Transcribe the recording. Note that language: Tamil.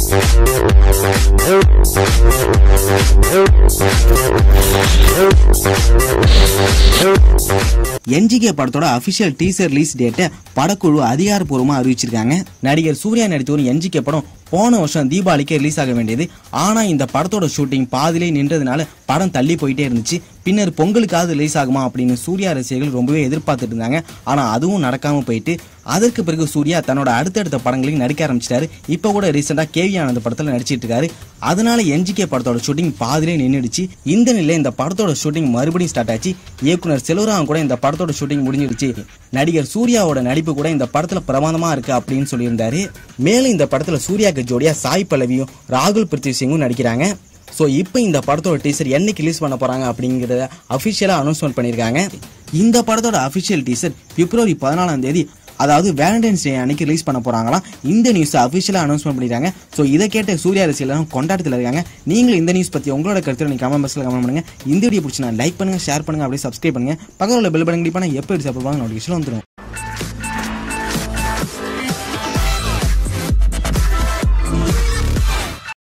என்ஜிகே படத்தோட அபிஷியல் டீசர் ரிலீஸ் டேட்டை படக்குழு அதிகாரப்பூர்வமா அறிவிச்சிருக்காங்க நடிகர் சூர்யா நடித்த ஒரு என்ஜிகே படம் போன வருஷம் தீபாவளிக்கு ரிலீஸ் ஆக வேண்டியது ஆனா இந்த படத்தோட ஷூட்டிங் பாதியிலே நின்றதுனால படம் தள்ளி போயிட்டே இருந்துச்சு பின்னர் பொங்கலுக்காவது ரிலீஸ் ஆகுமா அப்படின்னு சூர்யா ரசிகர்கள் ரொம்பவே எதிர்பார்த்துட்டு இருந்தாங்க ஆனா அதுவும் நடக்காம போயிட்டு அதற்கு பிறகு சூர்யா தன்னோட அடுத்தடுத்த படங்களையும் நடிக்க ஆரம்பிச்சிட்டாரு இப்போ கூட ரீசெண்டா கேவி ஆனந்த் படத்துல நடிச்சிட்டு இருக்காரு அதனால என்ஜிகே படத்தோட ஷூட்டிங் பாதியிலே நின்றுடுச்சு இந்த நிலையில இந்த படத்தோட ஷூட்டிங் மறுபடியும் ஸ்டார்ட் ஆச்சு இயக்குனர் செல்வராம் கூட இந்த படத்தோட ஷூட்டிங் முடிஞ்சிடுச்சு நடிகர் சூர்யாவோட நடிப்பு கூட இந்த படத்துல பிரமாதமா இருக்கு அப்படின்னு சொல்லியிருந்தாரு மேலும் இந்த படத்துல சூர்யாக்கு ஜோடியா சாய் பல்லவியும் ராகுல் பிருத்வி சிங்கும் நடிக்கிறாங்க ஸோ இப்போ இந்த படத்தோட டீசர் என்னைக்கு ரிலீஸ் பண்ண போறாங்க அப்படிங்கிறத அஃபிஷியலாக அனௌன்ஸ்மெண்ட் பண்ணியிருக்காங்க இந்த படத்தோட அஃபிஷியல் டீசர் பிப்ரவரி பதினாலாம் தேதி அதாவது வேலண்டைன்ஸ் டே அன்னைக்கு ரிலீஸ் பண்ண போறாங்களாம் இந்த நியூஸ் அஃபிஷியலாக அனௌன்ஸ்மெண்ட் பண்ணிருக்காங்க ஸோ இதை கேட்ட சூர்யா ரசிகர்களும் கொண்டாட்டத்தில் இருக்காங்க நீங்களும் இந்த நியூஸ் பற்றி உங்களோட கருத்து நீங்கள் கமெண்ட் பாக்ஸில் கமெண்ட் பண்ணுங்க இந்த வீடியோ பிடிச்சினா லைக் பண்ணுங்க ஷேர் பண்ணுங்க அப்படியே சப்ஸ்கிரைப் பண்ணுங்க பக்கத்தில் உள்ள பெல் பட்டன் கிளிக் பண்ணால் எப்போ சப்போர்ட் நோட்டிஃபிகேஷன் வந்துடும்